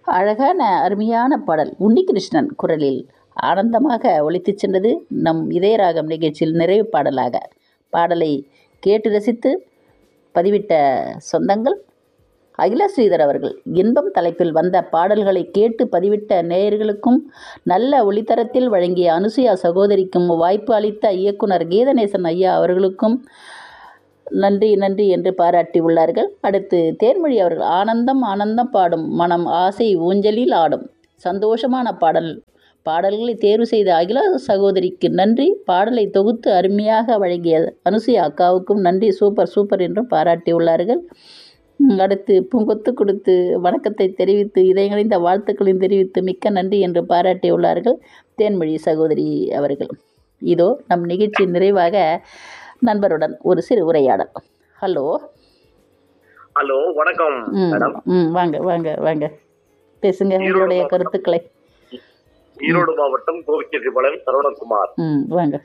அழகான அருமையான பாடல் உன்னிகிருஷ்ணன் குரலில் ஆனந்தமாக ஒலித்துச் சென்றது நம் இதயராகம் நிகழ்ச்சியில் நிறைவு பாடலாக பாடலை கேட்டு ரசித்து பதிவிட்ட சொந்தங்கள் அகில ஸ்ரீதர் அவர்கள் இன்பம் தலைப்பில் வந்த பாடல்களை கேட்டு பதிவிட்ட நேயர்களுக்கும் நல்ல ஒளித்தரத்தில் வழங்கிய அனுசுயா சகோதரிக்கும் வாய்ப்பு அளித்த இயக்குனர் கீதநேசன் ஐயா அவர்களுக்கும் நன்றி நன்றி என்று பாராட்டி உள்ளார்கள் அடுத்து தேன்மொழி அவர்கள் ஆனந்தம் ஆனந்தம் பாடும் மனம் ஆசை ஊஞ்சலில் ஆடும் சந்தோஷமான பாடல் பாடல்களை தேர்வு செய்த அகில சகோதரிக்கு நன்றி பாடலை தொகுத்து அருமையாக வழங்கிய அனுசுயா அக்காவுக்கும் நன்றி சூப்பர் சூப்பர் என்றும் பாராட்டியுள்ளார்கள் ம், அடுத்து பூங்கொத்து கொடுத்து வணக்கத்தை தெரிவித்து இதயங்களிந்த வாழ்த்துக்களையும் தெரிவித்து மிக்க நன்றி என்று பாராட்டியுள்ளார்கள் தேன்மொழி சகோதரி அவர்கள் இதோ நம் நிகழ்ச்சி நிறைவாக நண்பருடன் ஒரு சிறு உரையாடல் ஹலோ ஹலோ வணக்கம் ம் மேடம் ம் வாங்க வாங்க வாங்க பேசுங்க உங்களுடைய கருத்துக்களை ஈரோடு மாவட்டம் கோவிச்செட்டிப்பாளையம் சரவணகுமார் ம் வாங்க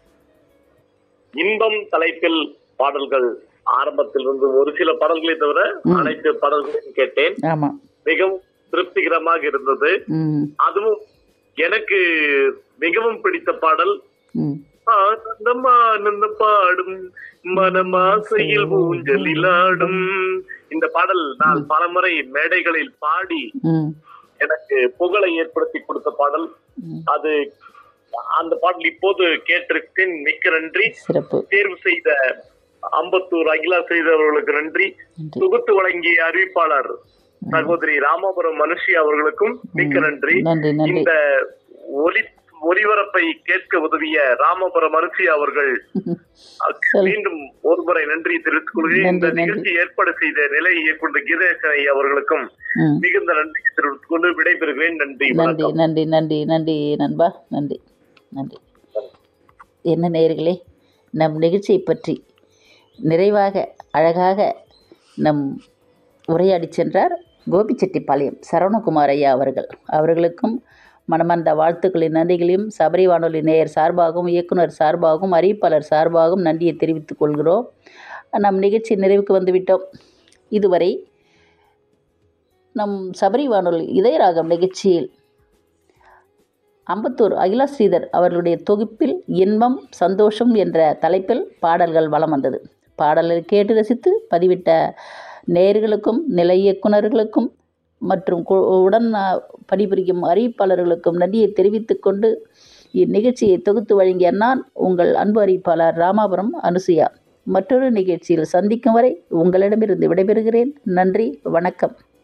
இன்பம் தலைப்பில் பாடல்கள் ஆரம்பத்திலிருந்து ஒரு சில பாடல்களை தவிர அனைத்து பாடல்களையும் கேட்டேன் ஆமாம் மிகவும் திருப்திகரமாக இருந்தது ம் அதுவும் எனக்கு மிகவும் பிடித்த பாடல் ம் ஆனந்தம் ஆனந்தம் பாடும் மனமாசையில் ஊஞ்சலிலாடும் இந்த பாடல் நான் பலமுறை மேடைகளில் பாடி ம் எனக்கு புகழை ஏற்படுத்தி கொடுத்த பாடல் ம். அது அந்த பாடல் இப்போது கேட்டிருக்கேன் மிக்க நன்றி சிறப்பு தேர்வு செய்த அம்பத்தூர் அகிலா செய்தவர்களுக்கு நன்றி நன்றி தொகுத்து வழங்கிய அறிவிப்பாளர் சகோதரி ராமாபுரம் மனுஷி அவர்களுக்கும் மிக்க நன்றி நன்றி நன்றி இந்த ஒலி ஒலிபரப்பை கேட்க உதவிய ராமபுரம் மனுஷி அவர்கள் மீண்டும் ஒருமுறை நன்றி தெரிவித்துக் கொள்கிறேன் இந்த நன்றி, நன்றி. நிகழ்ச்சி ஏற்பாடு செய்த நிலை இயக்குனர் கீதேசனை அவர்களுக்கும் ம் மிகுந்த நன்றி தெரிவித்துக் கொண்டு விடைபெறுகிறேன் நன்றி நன்றி வணக்கம் நன்றி நன்றி நன்றி நண்பா நன்றி நன்றி என்ன நேயர்களே நம் நிகழ்ச்சியை பற்றி நிறைவாக அழகாக நம் உரையாடி சென்றார் கோபிச்செட்டிப்பாளையம் சரவணகுமார் ஐயா அவர்கள் அவர்களுக்கும் மனமார்ந்த வாழ்த்துக்களின் நன்றிகளையும் சபரி வானொலி நேயர் சார்பாகவும் இயக்குனர் சார்பாகவும் அறிவிப்பாளர் சார்பாகவும் நன்றியை தெரிவித்துக் கொள்கிறோம் நம் நிகழ்ச்சி நிறைவுக்கு வந்துவிட்டோம் இதுவரை நம் சபரி வானொலி இதயராகம் நிகழ்ச்சியில் அம்பத்தூர் அகிலா ஸ்ரீதர் அவர்களுடைய தொகுப்பில் இன்பம் சந்தோஷம் என்ற தலைப்பில் பாடல்கள் வலம் வந்தது பாடலை கேட்டு ரசித்து பதிவிட்ட நேயர்களுக்கும் நிலை இயக்குனர்களுக்கும் மற்றும் கு- உடன் அ, பணிபுரியும் அறிவிப்பாளர்களுக்கும் நன்றியை தெரிவித்துக் கொண்டு இந்நிகழ்ச்சியை தொகுத்து வழங்கிய நான் உங்கள் அன்பு அறிவிப்பாளர் ராமாபுரம் அனுசுயா மற்றொரு நிகழ்ச்சியில் சந்திக்கும் வரை உங்களிடமிருந்து விடைபெறுகிறேன் நன்றி வணக்கம்